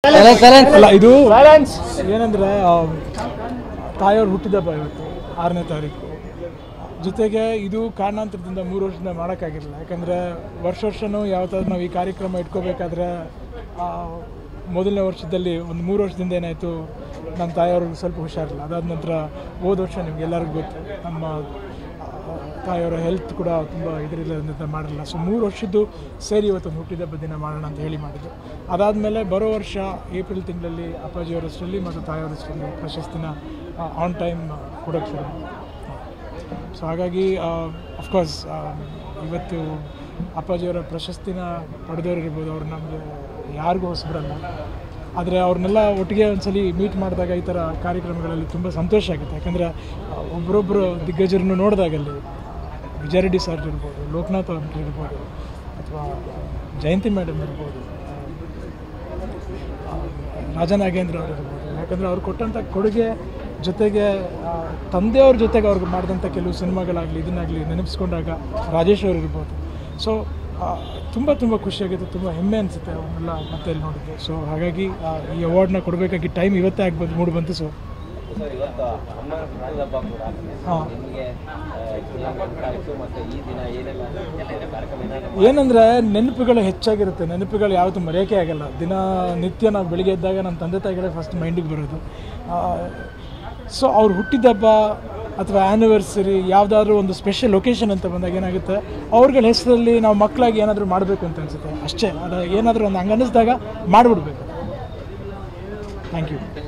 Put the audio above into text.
ಅಲ್ಲ ಇದು ಏನಂದ್ರೆ ಆ, ತಾಯಿಯವ್ರು ಹುಟ್ಟಿದಬ್ಬ ಇವತ್ತು ಆರನೇ ತಾರೀಕು ಜೊತೆಗೆ ಇದು ಕಾರಣಾಂತರದಿಂದ ಮೂರು ವರ್ಷದಿಂದ ಮಾಡೋಕ್ಕಾಗಿರಲಿಲ್ಲ ಯಾಕಂದರೆ ವರ್ಷ ವರ್ಷವೂ ಯಾವತ್ತಾದ್ರೂ ನಾವು ಈ ಕಾರ್ಯಕ್ರಮ ಇಟ್ಕೋಬೇಕಾದ್ರೆ ಆ, ಮೊದಲನೇ ವರ್ಷದಲ್ಲಿ ಒಂದು ಮೂರು ವರ್ಷದಿಂದ ಏನಾಯಿತು ನಮ್ಮ ತಾಯಿಯವ್ರಿಗೆ ಸ್ವಲ್ಪ ಹುಷಾರಿಲ್ಲ ಅದಾದ ನಂತರ ಹೋದ ವರ್ಷ ನಿಮ್ಗೆ ಎಲ್ಲರಿಗೂ ಗೊತ್ತು ನಮ್ಮ ಆ, ತಾಯಿಯವರ ಹೆಲ್ತ್ ಕೂಡ ತುಂಬ ಇದರಿಲ್ಲದಂತ ಮಾಡಿರಲಿಲ್ಲ ಸೊ ಮೂರು ವರ್ಷದ್ದು ಸೇರಿ ಇವತ್ತು ಒಂದು ಹುಟ್ಟಿದಬ್ಬ ದಿನ ಮಾಡೋಣ ಅಂತ ಹೇಳಿ ಮಾಡಿದ್ದು ಅದಾದಮೇಲೆ ಬರೋ ವರ್ಷ ಏಪ್ರಿಲ್ ತಿಂಗಳಲ್ಲಿ ಅಪ್ಪಾಜಿಯವರ ಹೆಸರಲ್ಲಿ ಮತ್ತು ತಾಯಿಯವರ ಹೆಸರಲ್ಲಿ ಪ್ರಶಸ್ತಿನ ಆನ್ ಟೈಮ್ ಕೊಡೋಕ್ಕೆ ಶುರು ಮಾಡಿದ್ವಿ. ಸೊ ಹಾಗಾಗಿ ಅಫ್ಕೋರ್ಸ್ ಇವತ್ತು ಅಪ್ಪಾಜಿಯವರ ಪ್ರಶಸ್ತಿನ ಪಡೆದವರು ಇರ್ಬೋದು ಅವ್ರು ನಮಗೆ ಯಾರಿಗೂ ಹೊಸಬರಲ್ಲ ಆದರೆ ಅವ್ರನ್ನೆಲ್ಲ ಒಟ್ಟಿಗೆ ಒಂದ್ಸಲಿ ಮೀಟ್ ಮಾಡಿದಾಗ ಈ ಥರ ಕಾರ್ಯಕ್ರಮಗಳಲ್ಲಿ ತುಂಬ ಸಂತೋಷ ಆಗುತ್ತೆ ಯಾಕಂದರೆ ಒಬ್ಬರೊಬ್ಬರು ದಿಗ್ಗಜರನ್ನು ನೋಡಿದಾಗಲ್ಲಿ ವಿಜಯರೆಡ್ಡಿ ಸರ್ ಇರ್ಬೋದು ಲೋಕನಾಥ್ ಅವ್ರು ಇರ್ಬೋದು ಅಥವಾ ಜಯಂತಿ ಮೇಡಮ್ ಇರ್ಬೋದು ಆ, ರಾಜನಾಗೇಂದ್ರ ಅವರು ಇರ್ಬೋದು ಯಾಕಂದರೆ ಅವ್ರು ಕೊಟ್ಟಂಥ ಕೊಡುಗೆ ಜೊತೆಗೆ ಆ, ತಂದೆಯವ್ರ ಜೊತೆಗೆ ಅವ್ರಿಗೆ ಮಾಡಿದಂಥ ಕೆಲವು ಸಿನಿಮಾಗಳಾಗಲಿ ಇದನ್ನಾಗಲಿ ನೆನಪಿಸ್ಕೊಂಡಾಗ ರಾಜೇಶ್ ಅವರು ಇರ್ಬೋದು ಸೊ ತುಂಬ ತುಂಬ ಖುಷಿಯಾಗಿತ್ತು ತುಂಬ ಹೆಮ್ಮೆ ಅನಿಸುತ್ತೆ ಅವನ್ನೆಲ್ಲ ಮತ್ತೆ ಇಲ್ಲಿ ನೋಡಿದ್ದೆ ಸೊ ಹಾಗಾಗಿ ಆ, ಈ ಅವಾರ್ಡ್ನ ಕೊಡಬೇಕಾಗಿ ಟೈಮ್ ಇವತ್ತೇ ಆಗ್ಬೋದು ಮೂಡು ಬಂತು ಸೊ ಸರ್ ಇವತ್ತು ಅಮ್ಮ ರಾಜಹಬ್ಬ ಕೂಡ ಹಾಂ ನಿಮಗೆ ನೆನಪಾಯಿತು ಮತ್ತು ಈ ದಿನ ಏನೆಲ್ಲ ಏನೆಲ್ಲ ಕಾರ್ಯಕ್ರಮ ಏನಾದ್ರು ಏನಂದರೆ ನೆನಪುಗಳು ಹೆಚ್ಚಾಗಿರುತ್ತೆ ನೆನಪುಗಳು ಯಾವತ್ತೂ ಮರೆಯೋಕೆ ಆಗಲ್ಲ ದಿನ ನಿತ್ಯ ನಾವು ಬೆಳಿಗ್ಗೆ ಎದ್ದಾಗ ನಮ್ಮ ತಂದೆ ತಾಯಿಗಳೇ ಫಸ್ಟ್ ಮೈಂಡಿಗೆ ಬರೋದು ಸೊ ಅವ್ರು ಹುಟ್ಟಿದಬ್ಬ ಅಥವಾ ಆ್ಯನಿವರ್ಸರಿ ಯಾವುದಾದ್ರೂ ಒಂದು ಸ್ಪೆಷಲ್ ಲೊಕೇಶನ್ ಅಂತ ಬಂದಾಗ ಏನಾಗುತ್ತೆ ಅವ್ರಗಳ ಹೆಸರಲ್ಲಿ ನಾವು ಮಕ್ಕಳಾಗಿ ಏನಾದರೂ ಮಾಡಬೇಕು ಅಂತ ಅನಿಸುತ್ತೆ ಅಷ್ಟೇ ಅದು ಏನಾದರೂ ಒಂದು ಹಂಗೆ ಅನ್ನಿಸ್ದಾಗ ಮಾಡಿಬಿಡ್ಬೇಕು ಥ್ಯಾಂಕ್ ಯು